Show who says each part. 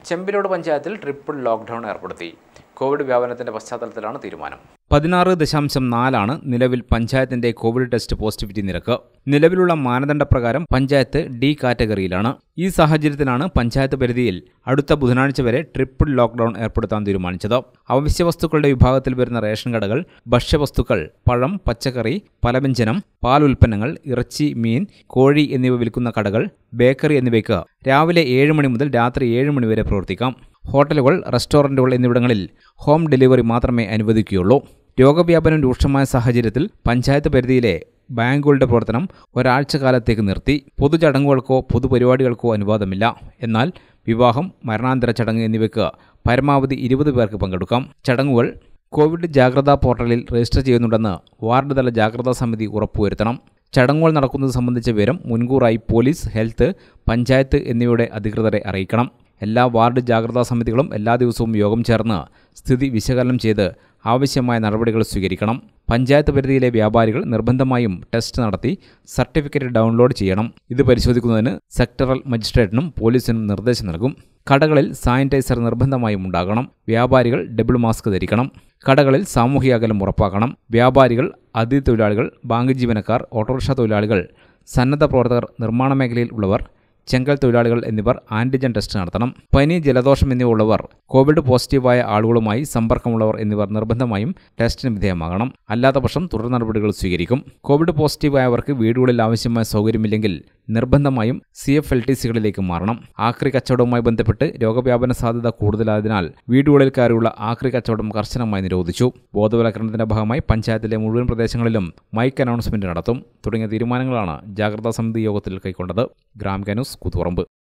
Speaker 1: ചെമ്പിലോട് പഞ്ചായത്തിൽ triple lockdown ഏർപ്പെടുത്തി Covid വ്യാപനത്തിന്റെ പശ്ചാത്തലത്തിലാണ് തീരുമാനം
Speaker 2: പതിനാറ് ദശാംശം നാലാണ് നിലവിൽ പഞ്ചായത്തിന്റെ കോവിഡ് ടെസ്റ്റ് പോസിറ്റിവിറ്റി നിരക്ക് നിലവിലുള്ള മാനദണ്ഡപ്രകാരം പഞ്ചായത്ത് ഡി കാറ്റഗറിയിലാണ് ഈ സാഹചര്യത്തിലാണ് പഞ്ചായത്ത് പരിധിയിൽ അടുത്ത ബുധനാഴ്ച വരെ ട്രിപ്പിൾ ലോക്ക്ഡൌൺ ഏർപ്പെടുത്താൻ തീരുമാനിച്ചത് അവശ്യവസ്തുക്കളുടെ വിഭാഗത്തിൽ വരുന്ന റേഷൻ കടകൾ ഭക്ഷ്യവസ്തുക്കൾ പഴം പച്ചക്കറി പലവ്യഞ്ജനം പാൽ ഉൽപ്പന്നങ്ങൾ ഇറച്ചി മീൻ കോഴി എന്നിവ വിൽക്കുന്ന കടകൾ ബേക്കറി എന്നിവയ്ക്ക് രാവിലെ ഏഴ് മണി മുതൽ രാത്രി ഏഴ് മണി വരെ പ്രവർത്തിക്കാം ഹോട്ടലുകൾ റെസ്റ്റോറൻറ്റുകൾ എന്നിവിടങ്ങളിൽ ഹോം ഡെലിവറി മാത്രമേ അനുവദിക്കുകയുള്ളൂ രോഗവ്യാപനം രൂക്ഷമായ സാഹചര്യത്തിൽ പഞ്ചായത്ത് പരിധിയിലെ ബാങ്കുകളുടെ പ്രവർത്തനം ഒരാഴ്ച കാലത്തേക്ക് നിർത്തി പൊതുചടങ്ങുകൾക്കോ പൊതുപരിപാടികൾക്കോ അനുവാദമില്ല എന്നാൽ വിവാഹം മരണാന്തര ചടങ്ങ് എന്നിവയ്ക്ക് പരമാവധി ഇരുപത് പേർക്ക് പങ്കെടുക്കാം ചടങ്ങുകൾ കോവിഡ് ജാഗ്രതാ പോർട്ടലിൽ രജിസ്റ്റർ ചെയ്യുന്നുണ്ടെന്ന് വാർഡ് തല ജാഗ്രതാ സമിതി ഉറപ്പുവരുത്തണം ചടങ്ങുകൾ നടക്കുന്നത് സംബന്ധിച്ച വിവരം മുൻകൂറായി പോലീസ് ഹെൽത്ത് പഞ്ചായത്ത് എന്നിവയുടെ അധികൃതരെ അറിയിക്കണം എല്ലാ വാർഡ് ജാഗ്രതാ സമിതികളും എല്ലാ ദിവസവും യോഗം ചേർന്ന് സ്ഥിതി വിശകലനം ചെയ്ത് ആവശ്യമായ നടപടികൾ സ്വീകരിക്കണം പഞ്ചായത്ത് പരിധിയിലെ വ്യാപാരികൾ നിർബന്ധമായും ടെസ്റ്റ് നടത്തി സർട്ടിഫിക്കറ്റ് ഡൗൺലോഡ് ചെയ്യണം ഇത് പരിശോധിക്കുന്നതിന് സെക്ടറൽ മജിസ്ട്രേറ്റിനും പോലീസിനും നിർദ്ദേശം നൽകും കടകളിൽ സാനിറ്റൈസർ നിർബന്ധമായും ഉണ്ടാകണം വ്യാപാരികൾ ഡബിൾ മാസ്ക് ധരിക്കണം കടകളിൽ സാമൂഹിക അകലം ഉറപ്പാക്കണം വ്യാപാരികൾ അതിഥി തൊഴിലാളികൾ ബാങ്ക് ജീവനക്കാർ ഓട്ടോറിക്ഷ തൊഴിലാളികൾ സന്നദ്ധ പ്രവർത്തകർ നിർമ്മാണ മേഖലയിൽ ഉള്ളവർ ചെങ്കൽ തൊഴിലാളികൾ എന്നിവർ ആന്റിജൻ ടെസ്റ്റ് നടത്തണം പനി ജലദോഷം എന്നിവ ഉള്ളവർ കോവിഡ് പോസിറ്റീവായ ആളുകളുമായി സമ്പർക്കമുള്ളവർ എന്നിവർ നിർബന്ധമായും ടെസ്റ്റിന് വിധേയമാകണം അല്ലാത്ത പക്ഷം തുടർ നടപടികൾ സ്വീകരിക്കും കോവിഡ് പോസിറ്റീവായവർക്ക് വീടുകളിൽ ആവശ്യമായ സൗകര്യമില്ലെങ്കിൽ നിർബന്ധമായും സി എഫ് എൽ ടി സികളിലേക്ക് മാറണം ആക്രി കച്ചവടവുമായി ബന്ധപ്പെട്ട് രോഗവ്യാപന സാധ്യത കൂടുതലായതിനാൽ വീടുകളിൽ കയറിയുള്ള ആക്രി കച്ചവടം കർശനമായി നിരോധിച്ചു ബോധവൽക്കരണത്തിന്റെ ഭാഗമായി പഞ്ചായത്തിലെ മുഴുവൻ പ്രദേശങ്ങളിലും മൈക്ക് അനൗൺസ്മെന്റ് നടത്തും തുടങ്ങിയ തീരുമാനങ്ങളാണ് ജാഗ്രതാ സമിതി യോഗത്തിൽ കൈക്കൊണ്ടത് ഗ്രാം ന്യൂസ് കൂത്തുപറമ്പ്